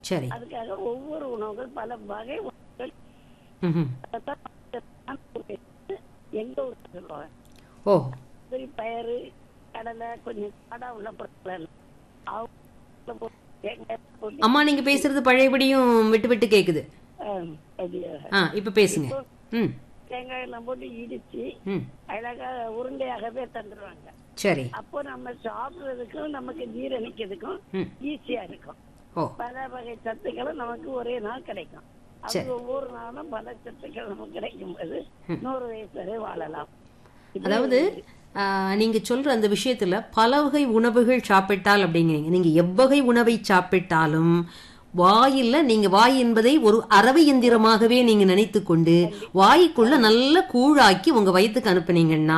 சரி அதுக்காக ஒவ்வொரு உணவுகள் பல வகை உணவுகள் ம்ஹும். அதைத்தான் எங்க ஊர் சொல்லுவாங்க ஓ சரி பயறு கடலை கொஞ்சம் காடா உள்ள பொருட்கள் அவங்க போட்டு தேங்காய் போட்டு அம்மா நீங்க பேசுறது பழையபடியும் விட்டு விட்டு கேக்குது ஆஹ், அப்படியா? ஆ இப்ப பேசுங்க ம் தேங்காய் எல்லாம் போட்டு இடிச்சு ம் அழகா உருண்டையாகவே தந்துருவாங்க சரி அப்போ நம்ம சாப்பிடுறதுக்கும் நமக்கு ஜீரணிக்கிறதுக்கும் ம் ஈஸியா இருக்கும் ஓ பல வகை சத்துக்களும் நமக்கு ஒரே நாள் கிடைக்கும் அது சரி. ஒவ்வொரு நாளும் பல சத்துக்கள் நமக்கு கிடைக்கும் போது நூறு வயசு வரை வாழலாம் இது அதாவது ஆ, நீங்க சொல்ற அந்த விஷயத்துல பல வகை உணவுகள் சாப்பிட்டால் அப்படிங்கிறீங்க நீங்க எவ்வகை உணவை சாப்பிட்டாலும் வாயில நீங்க வாய் என்பதை ஒரு அரவை எந்திரமாகவே நீங்க நினைத்து கொண்டு வாய்க்குள்ள நல்ல கூழாக்கி உங்க வயித்துக்கு அனுப்புனீங்கன்னா